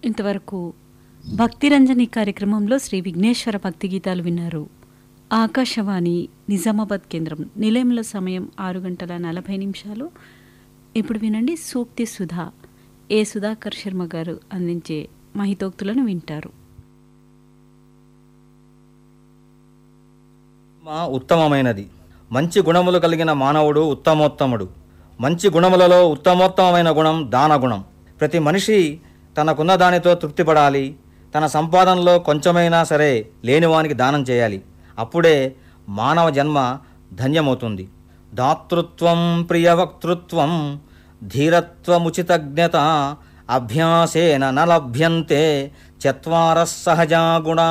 ఇంతవరకు భక్తిరంజని కార్యక్రమంలో శ్రీ విఘ్నేశ్వర భక్తి గీతాలు విన్నారు ఆకాశవాణి నిజామాబాద్ కేంద్రం నిలయంలో సమయం ఆరు గంటల నలభై నిమిషాలు ఇప్పుడు వినండి సూక్తి సుధా ఏ సుధాకర్ శర్మ గారు అందించే మహితోక్తులను వింటారు మా ఉత్తమమైనది మంచి గుణములు కలిగిన మానవుడు ఉత్తమోత్తముడు మంచి గుణములలో ఉత్తమోత్తమైన గుణం దాన గుణం ప్రతి మనిషి తనకున్న దానితో తృప్తిపడాలి తన సంపాదనలో కొంచెమైనా సరే లేనివానికి దానం చేయాలి అప్పుడే మానవ జన్మ ధన్యమవుతుంది దాతృత్వం ప్రియవక్తృత్వం ధీరత్వముచితజ్ఞత అభ్యాసేన న లభ్యంతే చత్వార సహజా గుణా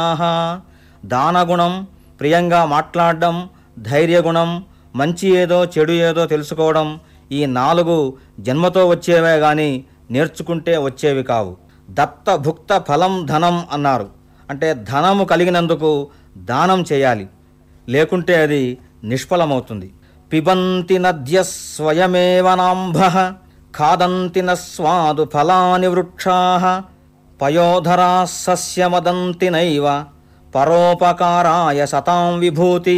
దానగుణం ప్రియంగా మాట్లాడడం ధైర్యగుణం మంచి ఏదో చెడు ఏదో తెలుసుకోవడం ఈ నాలుగు జన్మతో వచ్చేవే గాని నేర్చుకుంటే వచ్చేవి కావు దత్త భుక్త ఫలం ధనం అన్నారు అంటే ధనము కలిగినందుకు దానం చేయాలి లేకుంటే అది నిష్ఫలమవుతుంది పిబంతి నద్య స్వయమేవ నాంభ ఖాదంతి న స్వాదు ఫలాని వృక్షా పయోధరా సస్యమదంతి నైవ పరోపకారాయ సతాం విభూతి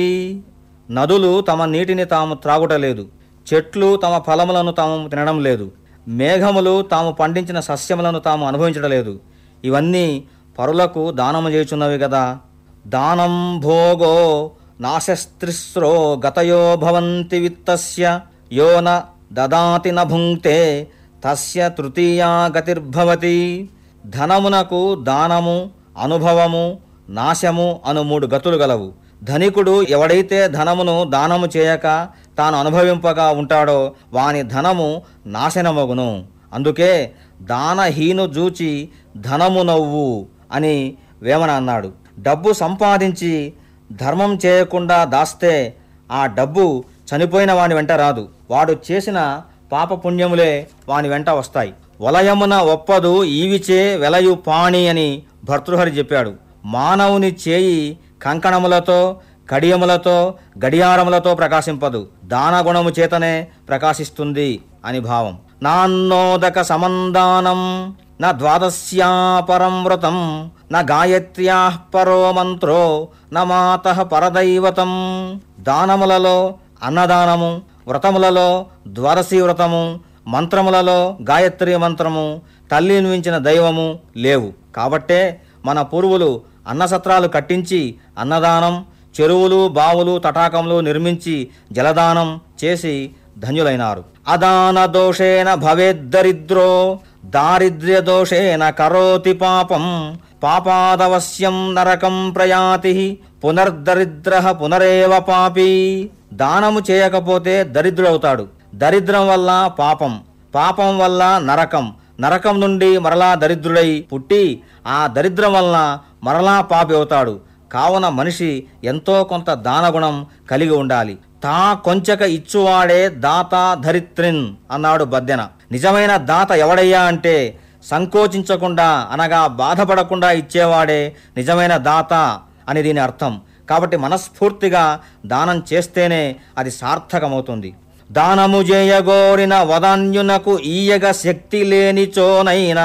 నదులు తమ నీటిని తాము త్రాగుటలేదు చెట్లు తమ ఫలములను తాము తినడం లేదు మేఘములు తాము పండించిన సస్యములను తాము అనుభవించడలేదు ఇవన్నీ పరులకు దానము చేయుచున్నవి కదా దానం భోగో నాశస్త్రిస్రో గతయో భవంతి విత్తస్య యో న దదాతి న భుంక్తే తస్య తృతీయా గతిర్భవతి ధనమునకు దానము అనుభవము నాశము అను మూడు గతులు గలవు ధనికుడు ఎవడైతే ధనమును దానము చేయక తాను అనుభవింపగా ఉంటాడో వాని ధనము నాశనమగును అందుకే దానహీను జూచి ధనము నవ్వు అని వేమన అన్నాడు డబ్బు సంపాదించి ధర్మం చేయకుండా దాస్తే ఆ డబ్బు చనిపోయిన వాని వెంట రాదు వాడు చేసిన పాపపుణ్యములే వాని వెంట వస్తాయి వలయమున ఒప్పదు ఈవిచే వెలయు పాణి అని భర్తృహరి చెప్పాడు మానవుని చేయి కంకణములతో కడియములతో గడియారములతో ప్రకాశింపదు దానగుణము చేతనే ప్రకాశిస్తుంది అని భావం నాన్నోదక సమందానం న ద్వాదశ్యా పరం వ్రతం న గాయత్ర్యా పరో మంత్రో న మాత పరదైవతం దానములలో అన్నదానము వ్రతములలో ద్వాదశీ వ్రతము మంత్రములలో గాయత్రి మంత్రము తల్లిని మించిన దైవము లేవు కాబట్టే మన పూర్వులు అన్నసత్రాలు కట్టించి అన్నదానం చెరువులు బావులు తటాకములు నిర్మించి జలదానం చేసి ధన్యులైనారు అదాన దోషేణ భవేద్దరిద్రో దారిద్ర్య దోషేణ కరోతి పాపం పాపాదవశ్యం నరకం ప్రయాతి పునర్దరిద్ర పునరేవ పాపి దానము చేయకపోతే దరిద్రుడవుతాడు దరిద్రం వల్ల పాపం పాపం వల్ల నరకం నరకం నుండి మరలా దరిద్రుడై పుట్టి ఆ దరిద్రం వలన మరలా పాపి అవుతాడు కావున మనిషి ఎంతో కొంత దానగుణం కలిగి ఉండాలి తా కొంచెక ఇచ్చువాడే దాత ధరిత్రిన్ అన్నాడు బద్దెన నిజమైన దాత ఎవడయ్యా అంటే సంకోచించకుండా అనగా బాధపడకుండా ఇచ్చేవాడే నిజమైన దాత అని దీని అర్థం కాబట్టి మనస్ఫూర్తిగా దానం చేస్తేనే అది సార్థకమవుతుంది దానము చేయగోరిన వదాన్యునకు ఈయగ శక్తి లేనిచోనైన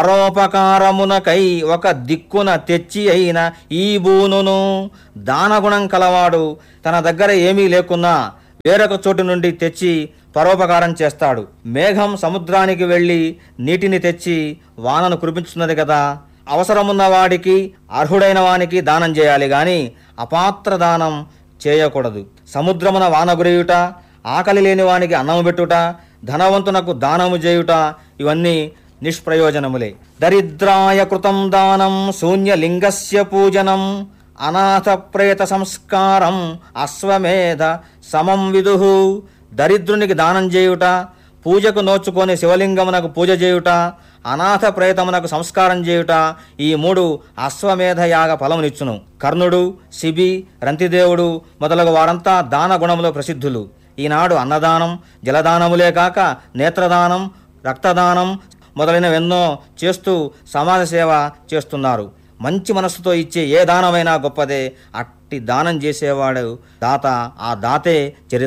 పరోపకారమునకై ఒక దిక్కున తెచ్చి అయిన ఈ బూనును దానగుణం కలవాడు తన దగ్గర ఏమీ లేకున్నా వేరొక చోటు నుండి తెచ్చి పరోపకారం చేస్తాడు మేఘం సముద్రానికి వెళ్ళి నీటిని తెచ్చి వానను కురిపించున్నది కదా అవసరమున్న వాడికి అర్హుడైన వానికి దానం చేయాలి గాని అపాత్ర దానం చేయకూడదు సముద్రమున వాన గురియుట ఆకలి లేని వానికి అన్నము పెట్టుట ధనవంతునకు దానము చేయుట ఇవన్నీ నిష్ప్రయోజనములే దరిద్రాయ కృతం దానం శూన్యలింగస్య పూజనం అనాథ ప్రేత సంస్కారం అశ్వమేధ సమం విదుహు దరిద్రునికి దానం చేయుట పూజకు నోచుకొని శివలింగమునకు పూజ చేయుట అనాథ ప్రేతమునకు సంస్కారం చేయుట ఈ మూడు అశ్వమేధ యాగ ఫలమునిచ్చును కర్ణుడు శిబి రంతిదేవుడు మొదలగు వారంతా దాన గుణములో ప్రసిద్ధులు ఈనాడు అన్నదానం జలదానములే కాక నేత్రదానం రక్తదానం మొదలైనవెన్నో చేస్తూ సమాజ సేవ చేస్తున్నారు మంచి మనస్సుతో ఇచ్చే ఏ దానమైనా గొప్పదే అట్టి దానం చేసేవాడు దాత ఆ దాతే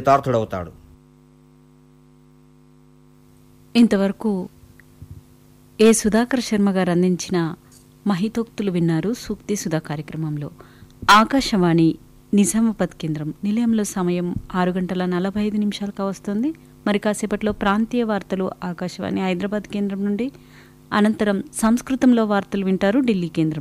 చరితార్థుడవుతాడు ఇంతవరకు ఏ సుధాకర్ శర్మ గారు అందించిన మహితోక్తులు విన్నారు సూక్తి సుధా కార్యక్రమంలో ఆకాశవాణి నిజామాబాద్ కేంద్రం నిలయంలో సమయం ఆరు గంటల నలభై ఐదు నిమిషాలుగా వస్తుంది మరి కాసేపట్లో ప్రాంతీయ వార్తలు ఆకాశవాణి హైదరాబాద్ కేంద్రం నుండి అనంతరం సంస్కృతంలో వార్తలు వింటారు ఢిల్లీ కేంద్రం